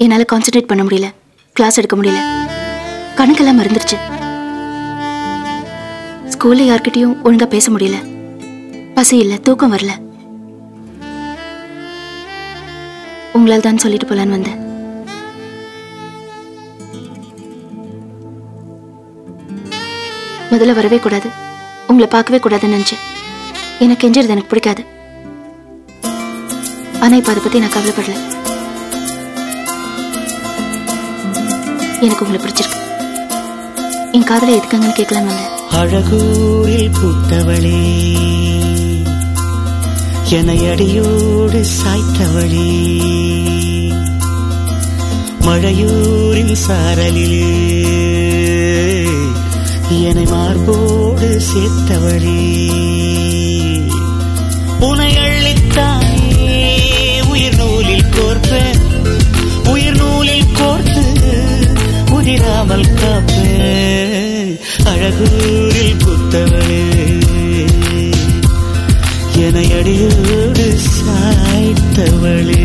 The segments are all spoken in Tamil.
என்னால கான்சென்ட்ரேட் பண்ண முடியல கிளாஸ் எடுக்க முடியல கணக்கெல்லாம் மறந்துருச்சு ஸ்கூல்ல யார்கிட்டயும் ஒழுங்கா பேச முடியல பசி இல்ல தூக்கம் வரல உங்களால் தான் சொல்லிட்டு போலான்னு வந்தேன் முதல்ல வரவே கூடாது உங்களை பார்க்கவே கூடாதுன்னு நினைச்சேன் எனக்கு கெஞ்சறது எனக்கு பிடிக்காது ஆனா இப்ப அதை பத்தி நான் கவலைப்படல எனக்கு உங்களை பிடிச்சிருக்கு என் காதலை எதுக்காங்கன்னு கேட்கலான்னு வந்தேன் அழகூரில் பூத்தவளே என்னை அடியோடு சாய்த்தவளே மழையூரின் சாரலிலே என்னை மார்போடு சேர்த்தவளே உனை அள்ளித்தானே உயிர் நூலில் கோர்ப்பேன் உயிர் நூலில் கோர்த்து உதிராமல் காப்பேன் அழகூரில் புத்தவளே என அடியோடு சாய்த்தவளே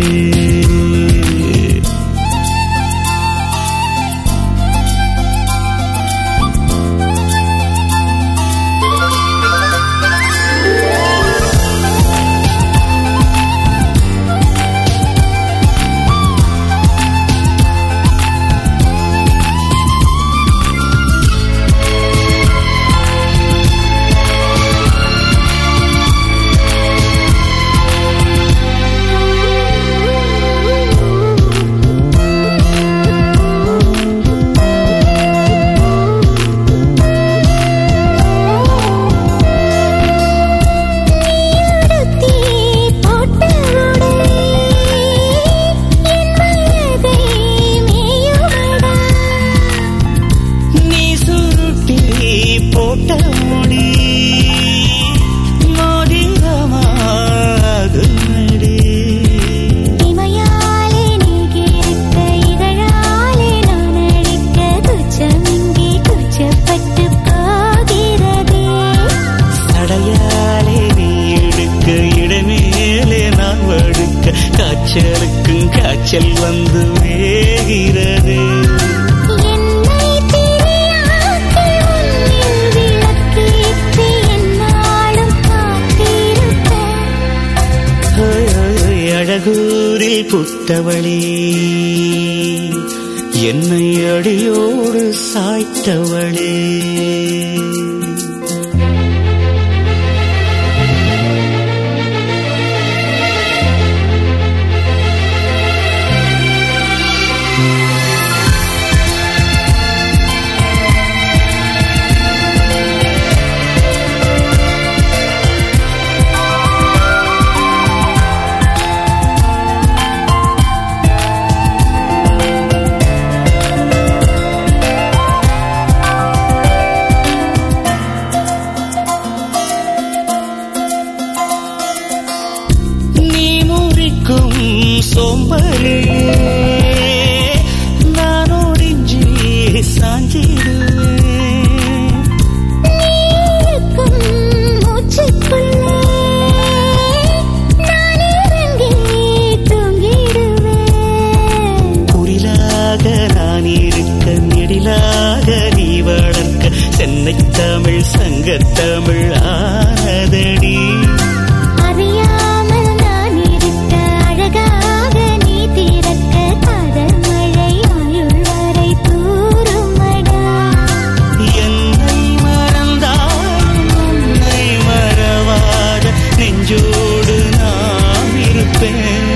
நீ சுருட்டி போட்ட முடி மோதிரமாகுமடி சடையாலே நீ எடுக்க இடமேலே நான் வடுக்க காய்ச்சலுக்கும் காய்ச்சல் வந்து வேகிறது ஹோய், ஹோய், ஹோய், அழகூரில் புத்தவளே என்னை அடியோடு சாய்த்தவளே நீ முறிக்கும் சோம்பரே நான் ஒடிஞ்சி சாஞ்சிடுவேன் குரிலாக நான் இருக்க நெடிலாக நீ வளர்க்க சென்னை தமிழ் சங்கத்தமிழ் ஆனதடி அறியாமல் நான் இருக்க அழகாக நீ திறக்க காதல் மழை ஆயுள் வரை தூருமடா என்னை மறந்தால் உன்னை மறவாத நெஞ்சோடு நான் இருப்பேன்